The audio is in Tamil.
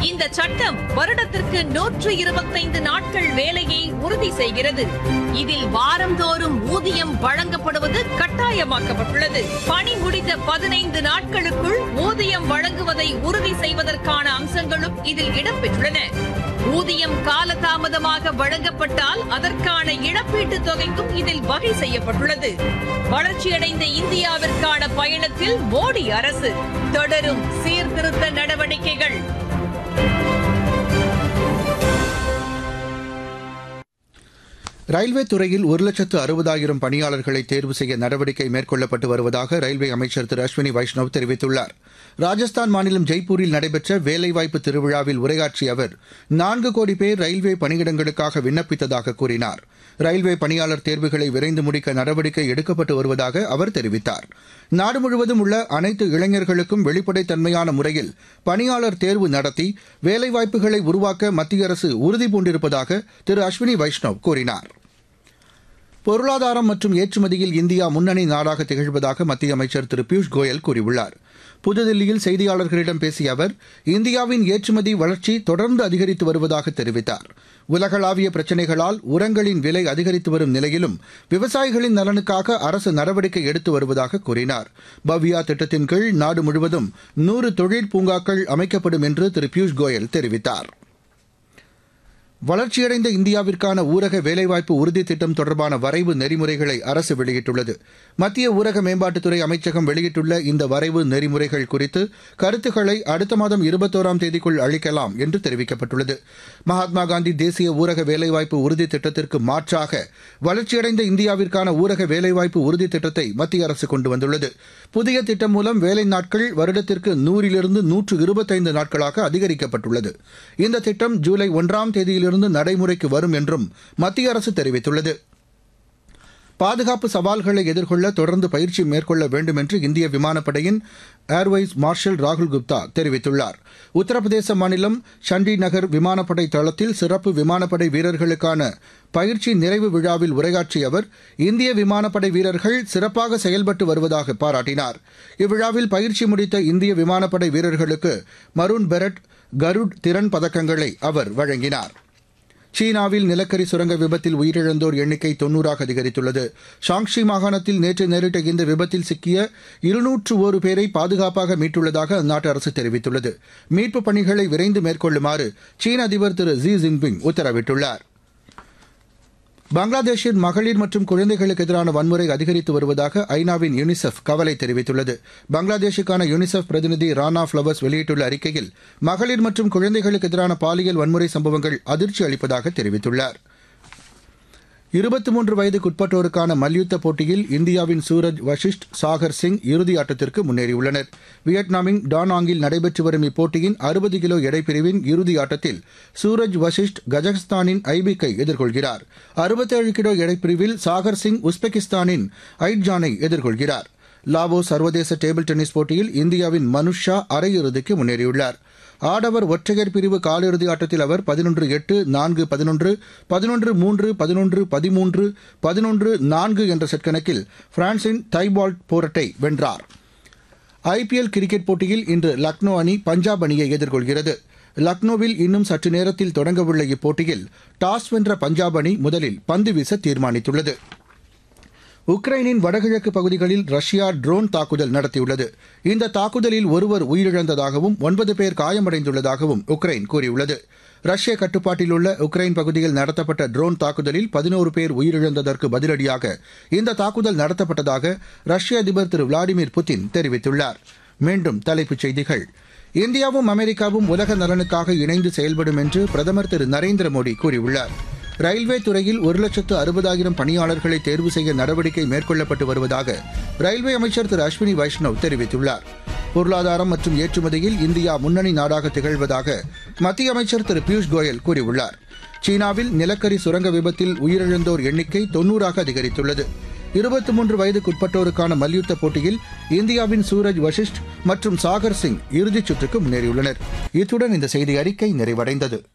இந்த சட்டம் வருடத்திற்கு நூற்று இருபத்தைந்து நாட்கள் வேலையை உறுதி செய்கிறது இதில் வாரந்தோறும் ஊதியம் வழங்கப்படுவது கட்டாயமாக்கப்பட்டுள்ளது பணி முடிந்த பதினைந்து நாட்களுக்குள் ஊதியம் வழங்குவதை உறுதி செய்வதற்கான அம்சங்களும் இதில் இடம்பெற்றுள்ளன ஊதியம் காலதாமதமாக வழங்கப்பட்டால் அதற்கான இழப்பீட்டுத் தொகைக்கும் இதில் வகை செய்யப்பட்டுள்ளது வளர்ச்சியடைந்த இந்தியாவிற்கான பயணத்தில் மோடி அரசு தொடரும் சீர்திருத்த நடவடிக்கைகள் ரயில்வே துறையில் ஒரு லட்சத்து அறுபதாயிரம் பணியாளர்களை தேர்வு செய்ய நடவடிக்கை மேற்கொள்ளப்பட்டு வருவதாக ரயில்வே அமைச்சர் திரு அஸ்வினி வைஷ்ணவ் தெரிவித்துள்ளார் ராஜஸ்தான் மாநிலம் ஜெய்ப்பூரில் நடைபெற்ற வேலைவாய்ப்பு திருவிழாவில் உரையாற்றிய அவர் நான்கு கோடி பேர் ரயில்வே பணியிடங்களுக்காக விண்ணப்பித்ததாக கூறினார் ரயில்வே பணியாளர் தேர்வுகளை விரைந்து முடிக்க நடவடிக்கை எடுக்கப்பட்டு வருவதாக அவர் தெரிவித்தார் நாடு முழுவதும் உள்ள அனைத்து இளைஞர்களுக்கும் வெளிப்படைத்தன்மையான முறையில் பணியாளர் தேர்வு நடத்தி வேலைவாய்ப்புகளை உருவாக்க மத்திய அரசு உறுதிபூண்டிருப்பதாக திரு அஸ்வினி வைஷ்ணவ் கூறினார் பொருளாதாரம் மற்றும் ஏற்றுமதியில் இந்தியா முன்னணி நாடாக திகழ்வதாக மத்திய அமைச்சர் திரு பியூஷ் கோயல் கூறியுள்ளார் புதுதில்லியில் செய்தியாளர்களிடம் பேசிய அவர் இந்தியாவின் ஏற்றுமதி வளர்ச்சி தொடர்ந்து அதிகரித்து வருவதாக தெரிவித்தார் உலகளாவிய பிரச்சினைகளால் உரங்களின் விலை அதிகரித்து வரும் நிலையிலும் விவசாயிகளின் நலனுக்காக அரசு நடவடிக்கை எடுத்து வருவதாக கூறினார் பவ்யா திட்டத்தின் கீழ் நாடு முழுவதும் நூறு தொழில் பூங்காக்கள் அமைக்கப்படும் என்று திரு பியூஷ் கோயல் தெரிவித்தார் வளர்ச்சியடைந்த இந்தியாவிற்கான ஊரக வேலைவாய்ப்பு உறுதி திட்டம் தொடர்பான வரைவு நெறிமுறைகளை அரசு வெளியிட்டுள்ளது மத்திய ஊரக மேம்பாட்டுத்துறை அமைச்சகம் வெளியிட்டுள்ள இந்த வரைவு நெறிமுறைகள் குறித்து கருத்துக்களை அடுத்த மாதம் இருபத்தோராம் தேதிக்குள் அளிக்கலாம் என்று தெரிவிக்கப்பட்டுள்ளது மகாத்மா காந்தி தேசிய ஊரக வேலைவாய்ப்பு உறுதி திட்டத்திற்கு மாற்றாக வளர்ச்சியடைந்த இந்தியாவிற்கான ஊரக வேலைவாய்ப்பு உறுதி திட்டத்தை மத்திய அரசு கொண்டு வந்துள்ளது புதிய திட்டம் மூலம் வேலை நாட்கள் வருடத்திற்கு நூறிலிருந்து நூற்று இருபத்தைந்து நாட்களாக அதிகரிக்கப்பட்டுள்ளது இந்த திட்டம் ஜூலை ஒன்றாம் தேதியிலிருந்து இருந்து நடைமுறைக்கு வரும் என்றும் மத்திய அரசு தெரிவித்துள்ளது பாதுகாப்பு சவால்களை எதிர்கொள்ள தொடர்ந்து பயிற்சி மேற்கொள்ள வேண்டும் என்று இந்திய விமானப்படையின் ஏர்வைஸ் மார்ஷல் ராகுல் குப்தா தெரிவித்துள்ளார் உத்தரப்பிரதேச மாநிலம் சண்டி நகர் விமானப்படை தளத்தில் சிறப்பு விமானப்படை வீரர்களுக்கான பயிற்சி நிறைவு விழாவில் உரையாற்றிய அவர் இந்திய விமானப்படை வீரர்கள் சிறப்பாக செயல்பட்டு வருவதாக பாராட்டினார் இவ்விழாவில் பயிற்சி முடித்த இந்திய விமானப்படை வீரர்களுக்கு மருண் பெரட் கருட் திறன் பதக்கங்களை அவர் வழங்கினார் சீனாவில் நிலக்கரி சுரங்க விபத்தில் உயிரிழந்தோர் எண்ணிக்கை தொன்னூறாக அதிகரித்துள்ளது ஷாங்ஷி மாகாணத்தில் நேற்று நேரிட்ட இந்த விபத்தில் சிக்கிய இருநூற்று ஒரு பேரை பாதுகாப்பாக மீட்டுள்ளதாக அந்நாட்டு அரசு தெரிவித்துள்ளது மீட்புப் பணிகளை விரைந்து மேற்கொள்ளுமாறு சீன அதிபர் திரு ஜி ஜின்பிங் உத்தரவிட்டுள்ளார் பங்களாதேஷில் மகளிர் மற்றும் குழந்தைகளுக்கு எதிரான வன்முறை அதிகரித்து வருவதாக ஐநாவின் யுனிசெஃப் கவலை தெரிவித்துள்ளது பங்களாதேஷுக்கான யுனிசெஃப் பிரதிநிதி ரானா ஃபிளவர்ஸ் வெளியிட்டுள்ள அறிக்கையில் மகளிர் மற்றும் குழந்தைகளுக்கு எதிரான பாலியல் வன்முறை சம்பவங்கள் அதிர்ச்சி அளிப்பதாக தெரிவித்துள்ளார் இருபத்தி மூன்று வயதுக்குட்பட்டோருக்கான மல்யுத்த போட்டியில் இந்தியாவின் சூரஜ் வஷிஷ்ட் சாகர் சிங் இறுதி ஆட்டத்திற்கு முன்னேறியுள்ளனர் வியட்நாமின் டானாங்கில் நடைபெற்று வரும் இப்போட்டியின் அறுபது கிலோ எடைப்பிரிவின் இறுதி ஆட்டத்தில் சூரஜ் வஷிஷ்ட் கஜகஸ்தானின் ஐபிக்கை எதிர்கொள்கிறார் அறுபத்தேழு கிலோ எடைப்பிரிவில் சாகர் சிங் உஸ்பெகிஸ்தானின் ஐட்ஜானை எதிர்கொள்கிறார் லாவோ சர்வதேச டேபிள் டென்னிஸ் போட்டியில் இந்தியாவின் மனுஷ் ஷா அரையிறுதிக்கு முன்னேறியுள்ளார் ஆடவர் ஒற்றையர் பிரிவு காலிறுதி ஆட்டத்தில் அவர் பதினொன்று எட்டு நான்கு பதினொன்று பதினொன்று மூன்று பதினொன்று பதிமூன்று பதினொன்று நான்கு என்ற செட் கணக்கில் பிரான்சின் தைபால்ட் போரட்டை வென்றார் ஐபிஎல் கிரிக்கெட் போட்டியில் இன்று லக்னோ அணி பஞ்சாப் அணியை எதிர்கொள்கிறது லக்னோவில் இன்னும் சற்று நேரத்தில் தொடங்கவுள்ள இப்போட்டியில் டாஸ் வென்ற பஞ்சாப் அணி முதலில் பந்து வீச தீர்மானித்துள்ளது உக்ரைனின் வடகிழக்கு பகுதிகளில் ரஷ்யா ட்ரோன் தாக்குதல் நடத்தியுள்ளது இந்த தாக்குதலில் ஒருவர் உயிரிழந்ததாகவும் ஒன்பது பேர் காயமடைந்துள்ளதாகவும் உக்ரைன் கூறியுள்ளது ரஷ்ய கட்டுப்பாட்டில் உள்ள உக்ரைன் பகுதியில் நடத்தப்பட்ட ட்ரோன் தாக்குதலில் பதினோரு பேர் உயிரிழந்ததற்கு பதிலடியாக இந்த தாக்குதல் நடத்தப்பட்டதாக ரஷ்ய அதிபர் திரு விளாடிமிர் புட்டின் தெரிவித்துள்ளார் மீண்டும் தலைப்புச் செய்திகள் இந்தியாவும் அமெரிக்காவும் உலக நலனுக்காக இணைந்து செயல்படும் என்று பிரதமர் திரு நரேந்திர மோடி கூறியுள்ளார் ரயில்வே துறையில் ஒரு லட்சத்து அறுபதாயிரம் பணியாளர்களை தேர்வு செய்ய நடவடிக்கை மேற்கொள்ளப்பட்டு வருவதாக ரயில்வே அமைச்சர் திரு அஸ்வினி வைஷ்ணவ் தெரிவித்துள்ளார் பொருளாதாரம் மற்றும் ஏற்றுமதியில் இந்தியா முன்னணி நாடாக திகழ்வதாக மத்திய அமைச்சர் திரு பியூஷ் கோயல் கூறியுள்ளார் சீனாவில் நிலக்கரி சுரங்க விபத்தில் உயிரிழந்தோர் எண்ணிக்கை தொன்னூறாக அதிகரித்துள்ளது இருபத்தி மூன்று வயதுக்குட்பட்டோருக்கான மல்யுத்த போட்டியில் இந்தியாவின் சூரஜ் வஷிஷ்ட் மற்றும் சாகர் சிங் இறுதிச் சுற்றுக்கு முன்னேறியுள்ளனர் இத்துடன் இந்த செய்தி அறிக்கை நிறைவடைந்தது